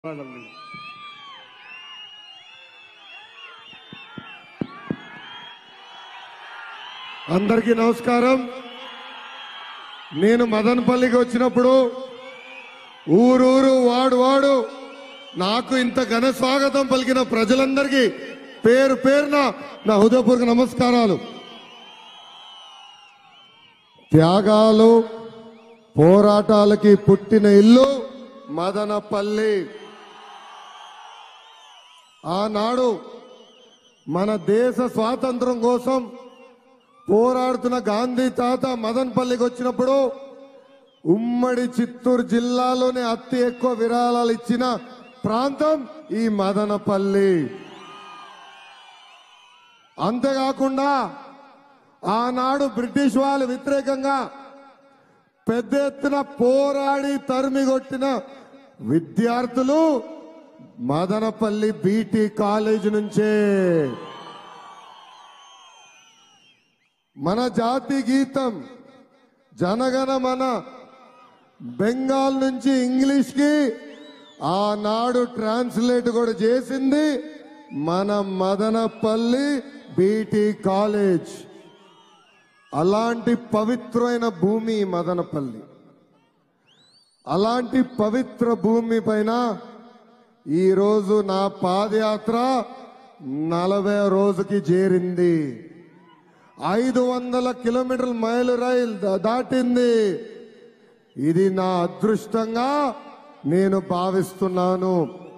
వాళ్ళని అందరికీ నమస్కారం నేను మదనపల్లికి వచ్చినప్పుడు ఊరూరు వాడు వాడు నాకు ఇంత ఘన స్వాగతం పలికిన ప్రజలందరికీ పేరు పేరున నా హృదయపూర్వక నమస్కారాలు త్యాగాలు పోరాటాలకి పుట్టిన ఇల్లు మదనపల్లి ఆనాడు మన దేశ స్వాతంత్రం కోసం పోరాడుతున్న గాంధీ తాత మదన్పల్లికి వచ్చినప్పుడు ఉమ్మడి చిత్తూరు జిల్లాలోనే అతి ఎక్కువ విరాళాలు ఇచ్చిన ప్రాంతం ఈ మదనపల్లి అంతేకాకుండా ఆనాడు బ్రిటిష్ వాళ్ళు వ్యతిరేకంగా పెద్ద ఎత్తున పోరాడి తరిమి కొట్టిన విద్యార్థులు మదనపల్లి బీటీ కాలేజ్ నుంచే మన జాతి గీతం జనగణ మన బెంగాల్ నుంచి ఇంగ్లీష్ కి ఆనాడు ట్రాన్స్లేట్ కూడా చేసింది మన మదనపల్లి బీటీ కాలేజ్ అలాంటి పవిత్రమైన భూమి ఈ మదనపల్లి అలాంటి పవిత్ర భూమి పైన ఈరోజు నా పాదయాత్ర నలభై రోజుకి చేరింది ఐదు వందల కిలోమీటర్ల మైలు రైలు దా- దాటింది ఇది నా అదృష్టంగా నేను భావిస్తున్నాను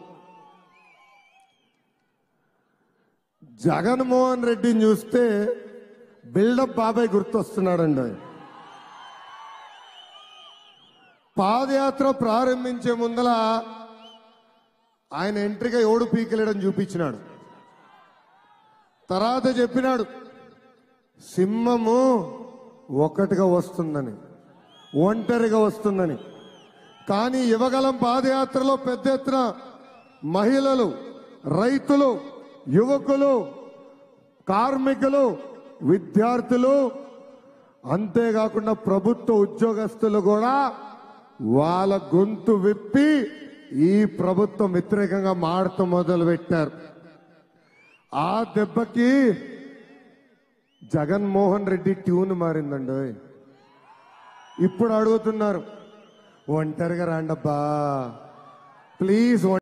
జగన్మోహన్ రెడ్డిని చూస్తే బిల్డప్ బాబాయ్ గుర్తొస్తున్నాడండి పాదయాత్ర ప్రారంభించే ముందల ఆయన ఎంట్రీగా ఎవడు పీకలేడని చూపించినాడు తర్వాత చెప్పినాడు సింహము ఒక్కటిగా వస్తుందని ఒంటరిగా వస్తుందని కానీ యువగలం పాదయాత్రలో పెద్ద ఎత్తున మహిళలు రైతులు యువకులు కార్మికులు విద్యార్థులు అంతేకాకుండా ప్రభుత్వ ఉద్యోగస్తులు కూడా వాళ్ళ గొంతు విప్పి ఈ ప్రభుత్వం వ్యతిరేకంగా మాడుతూ మొదలు పెట్టారు ఆ దెబ్బకి జగన్మోహన్ రెడ్డి ట్యూన్ మారిందండి ఇప్పుడు అడుగుతున్నారు ఒంటరిగా రాండబ్బా ప్లీజ్